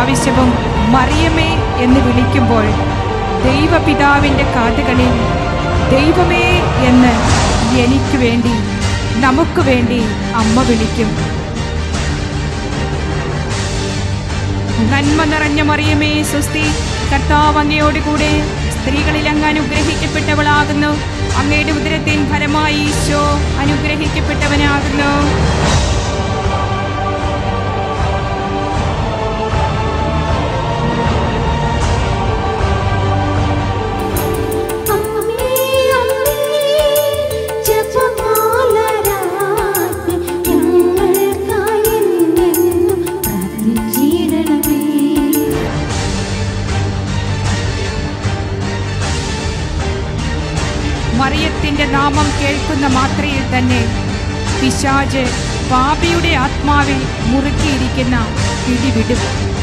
പ്രാവശ്യവും മറിയമേ എന്ന് വിളിക്കുമ്പോൾ ദൈവപിതാവിൻ്റെ കാതുകളിൽ ദൈവമേ എന്ന് എനിക്ക് വേണ്ടി നമുക്ക് വേണ്ടി അമ്മ വിളിക്കും നന്മ നിറഞ്ഞ മറിയമേ സുസ്തി കർത്താവ് അങ്ങയോടുകൂടെ സ്ത്രീകളിൽ അങ്ങ് അനുഗ്രഹിക്കപ്പെട്ടവളാകുന്നു അങ്ങയുടെ ഉദരത്തിൻ ഫലമായി ഈശോ അനുഗ്രഹിക്കപ്പെട്ടവനാകുന്നു അമ്മേ അമ്മേ ജപമാലരാത്രി ഞങ്ങൾക്കായി എന്നെന്നും പ്രാർത്ഥിച്ചിടണമേ മറിയത്തിന്റെ നാമം കേൾക്കുന്ന മാത്രയിൽ തന്നെ പിശാജ് പാപിയുടെ ആത്മാവിൽ മുറുക്കിയിരിക്കുന്ന പിടിവിടും